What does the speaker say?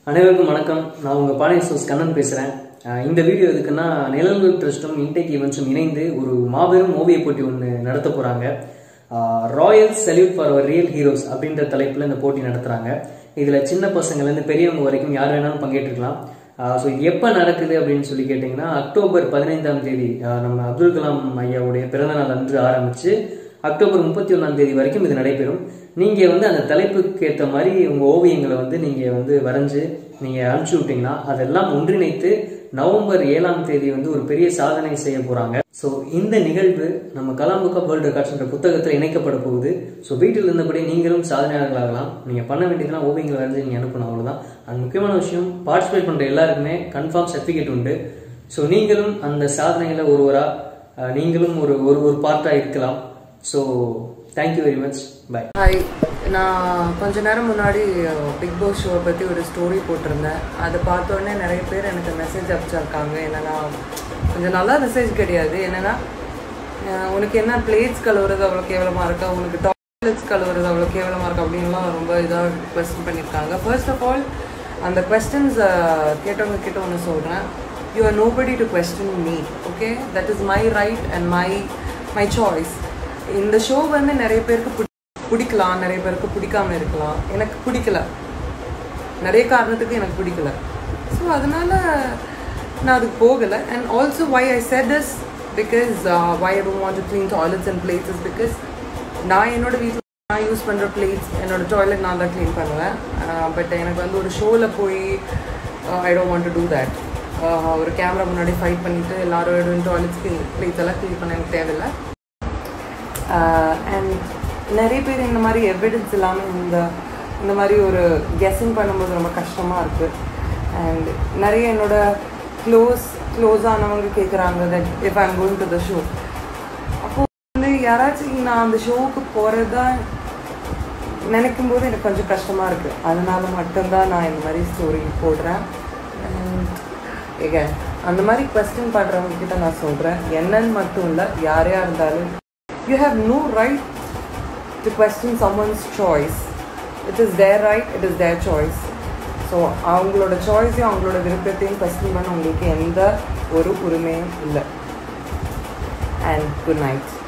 அனைவருக்கும் வணக்கம் நான் உங்கள் பாலின் சோஸ் கண்ணன் பேசுகிறேன் இந்த வீடியோ எதுக்குன்னா நிலங்கூர் ட்ரஸ்ட்டும் இன்டெக் ஈவெண்ட்ஸும் இணைந்து ஒரு மாபெரும் ஓவிய போட்டி ஒன்று நடத்த போகிறாங்க royal salute for our real heroes அப்படின்ற தலைப்பில் இந்த போட்டி நடத்துகிறாங்க இதில் சின்ன பசங்கள்லேருந்து பெரியவங்க வரைக்கும் யார் வேணாலும் பங்கேற்றுக்கலாம் ஸோ எப்போ நடக்குது அப்படின்னு சொல்லி கேட்டிங்கன்னா அக்டோபர் பதினைந்தாம் தேதி ஆஹ் நம்ம அப்துல் கலாம் ஐயாவுடைய பிறந்தநாள் அன்று ஆரம்பித்து அக்டோபர் முப்பத்தி ஒன்றாம் தேதி வரைக்கும் இது நடைபெறும் நீங்கள் வந்து அந்த தலைப்புக்கு ஏற்ற மாதிரி உங்கள் ஓவியங்களை வந்து நீங்கள் வந்து வரைஞ்சு நீங்கள் அனுப்பிச்சி விட்டீங்கன்னா அதெல்லாம் ஒன்றிணைத்து நவம்பர் ஏழாம் தேதி வந்து ஒரு பெரிய சாதனை செய்ய போகிறாங்க ஸோ இந்த நிகழ்வு நம்ம கலாம் புக் ஆஃப் வேர்ல்டு ரெக்கார்ட்ஸ்ன்ற புத்தகத்தில் இணைக்கப்பட போகுது ஸோ வீட்டில் இருந்தபடி நீங்களும் சாதனையாளர்களாகலாம் நீங்கள் பண்ண வேண்டியதுலாம் ஓவியங்களை வரைஞ்சு நீங்கள் அனுப்பணும் அவ்வளோதான் அது முக்கியமான விஷயம் பார்ட்டிசிபேட் பண்ணுற எல்லாருக்குமே கன்ஃபார்ம் சர்டிஃபிகேட் உண்டு ஸோ நீங்களும் அந்த சாதனையில் ஒருவராக நீங்களும் ஒரு ஒரு ஒரு பார்ட்டாக இருக்கலாம் so thank you very much bye hi நான் கொஞ்ச நேரம் முன்னாடி பிக் பாஸ் ஷோவை பற்றி ஒரு ஸ்டோரி போட்டிருந்தேன் அதை பார்த்த உடனே நிறைய பேர் எனக்கு மெசேஜ் அனுப்பிச்சிருக்காங்க என்னன்னா கொஞ்சம் நல்லா மெசேஜ் கிடையாது என்னன்னா அஹ், உனக்கு என்ன பிளேட்ஸ் கழுவுறது அவ்வளோ கேவலமாக இருக்கா உனக்கு டாய்லெட்ஸ் கழுவுறது அவ்வளோ கேவலமாக இருக்கா அப்படின்லாம் ரொம்ப இதாக கொஸ்டின் பண்ணியிருக்காங்க ஃபர்ஸ்ட் ஆஃப் ஆல் அந்த கொஸ்டின்ஸ் கேட்டவங்க கிட்ட ஒன்று சொல்கிறேன் you are nobody to question me okay that is my right and my my choice இந்த ஷோ வந்து நிறைய பேருக்கு பிடி- பிடிக்கலாம் நிறைய பேருக்கு பிடிக்காம இருக்கலாம் எனக்கு பிடிக்கல நிறைய காரணத்துக்கு எனக்கு பிடிக்கல ஸோ அதனால நான் அதுக்கு போகலை and also why I said this because why I don't want to clean toilets and places because நான் என்னோட வீட்டில் நான் யூஸ் பண்ணுற பிளேட்ஸ் என்னோட டாய்லெட் நான் தான் க்ளீன் பண்ணுவேன் பட் எனக்கு வந்து ஒரு ஷோவில் போய் I don't want to do that ஒரு கேமரா முன்னாடி ஃபைட் பண்ணிட்டு எல்லாரோட டாய்லெட்ஸ் பிளேட்ஸ் எல்லாம் க்ளீன் பண்ண எனக்கு தேவையில்லை அண்ட் நிறைய பேர் இந்த மாதிரி எவிடன்ஸ் இல்லாமல் இந்த இந்த மாதிரி ஒரு கெஸ்ஸிங் பண்ணும்போது ரொம்ப கஷ்டமாக இருக்குது அண்ட் நிறைய என்னோட க்ளோஸ் க்ளோஸ் ஆனவங்க கேட்குறாங்க that if I'm going to the show அப்போது வந்து யாராச்சும் நான் அந்த ஷோவுக்கு போகிறதா நினைக்கும் போது எனக்கு கொஞ்சம் கஷ்டமாக இருக்குது அதனால மட்டும்தான் நான் இந்த மாதிரி ஸ்டோரி போடுறேன் And again, அந்த மாதிரி கொஸ்டின் பண்ணுறவங்க கிட்ட நான் சொல்கிறேன் என்னன்னு மட்டும் இல்லை யாரையா இருந்தாலும் you have no right to question someone's choice it is their right it is their choice so அவங்களோட சாய்ஸையும் அவங்களோட விருப்பத்தையும் கொஸ்டின் பண்ண உங்களுக்கு எந்த ஒரு உரிமையும் இல்லை அண்ட் குட் நைட்